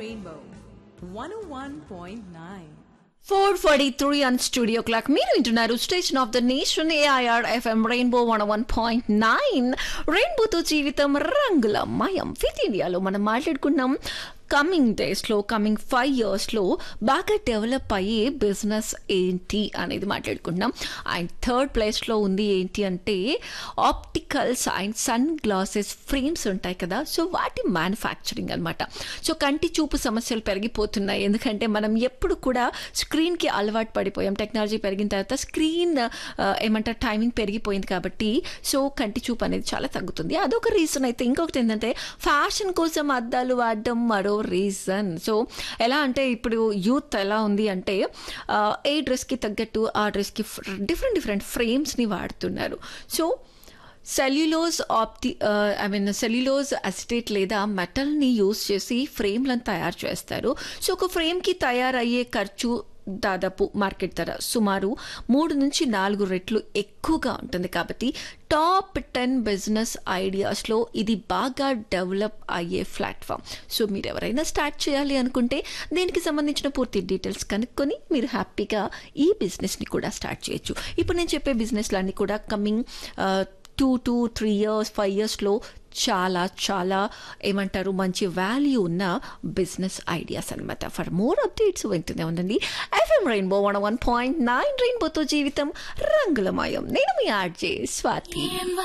Rainbow 101.9. Four forty three on studio clock మీరు వింటున్నారు station of the nation AIR FM Rainbow one one point nine రెయిన్బోతో జీవితం రంగుల మయం ఫిట్ ఇండియాలో మనం మాట్లాడుకున్నాం కమింగ్ డేస్లో కమింగ్ ఫైవ్ ఇయర్స్లో బాగా డెవలప్ అయ్యే బిజినెస్ ఏంటి అనేది మాట్లాడుకుంటున్నాం అండ్ థర్డ్ ప్లేస్లో ఉంది ఏంటి అంటే opticals and sunglasses frames ఉంటాయి కదా సో వాటి మ్యానుఫ్యాక్చరింగ్ అనమాట సో కంటి చూపు సమస్యలు పెరిగిపోతున్నాయి ఎందుకంటే మనం ఎప్పుడు కూడా స్క్రీన్కి అలవాటు పడిపోయాం టెక్నాలజీ పెరిగిన తర్వాత స్క్రీన్ ఏమంటారు టైమింగ్ పెరిగిపోయింది కాబట్టి సో కంటి చూపు అనేది చాలా తగ్గుతుంది అదొక రీజన్ అయితే ఇంకొకటి ఏంటంటే ఫ్యాషన్ కోసం అద్దాలు వాడడం మరో రీజన్ సో ఎలా అంటే ఇప్పుడు యూత్ ఎలా ఉంది అంటే ఆ, ఏ డ్రెస్కి తగ్గట్టు ఆ డ్రెస్కి డిఫరెంట్ డిఫరెంట్ ఫ్రేమ్స్ని వాడుతున్నారు సో సెల్యులోజ్ ఆప్టి ఐ మీన్ సెల్యులోజ్ అసిటేట్ లేదా మెటల్ని యూస్ చేసి ఫ్రేమ్లను తయారు చేస్తారు సో ఒక ఫ్రేమ్కి తయారయ్యే ఖర్చు దాదాపు మార్కెట్ ధర సుమారు మూడు నుంచి నాలుగు రెట్లు ఎక్కువగా ఉంటుంది కాబట్టి టాప్ టెన్ బిజినెస్ ఐడియాస్లో ఇది బాగా డెవలప్ అయ్యే ప్లాట్ఫామ్ సో మీరు ఎవరైనా స్టార్ట్ చేయాలి అనుకుంటే దీనికి సంబంధించిన పూర్తి డీటెయిల్స్ కనుక్కొని మీరు హ్యాపీగా ఈ బిజినెస్ని కూడా స్టార్ట్ చేయొచ్చు ఇప్పుడు నేను చెప్పే బిజినెస్లన్నీ కూడా coming two two three years five ఇయర్స్లో చాలా చాలా ఏమంటారు మంచి వాల్యూ ఉన్న బిజినెస్ ఐడియాస్ అనమాట ఫర్ మోర్ అప్డేట్స్ వింటూనే ఉండండి FM Rainbow one one point nine రెయిన్బోతో జీవితం రంగులమయం నేను మీ ఆర్జే స్వాతి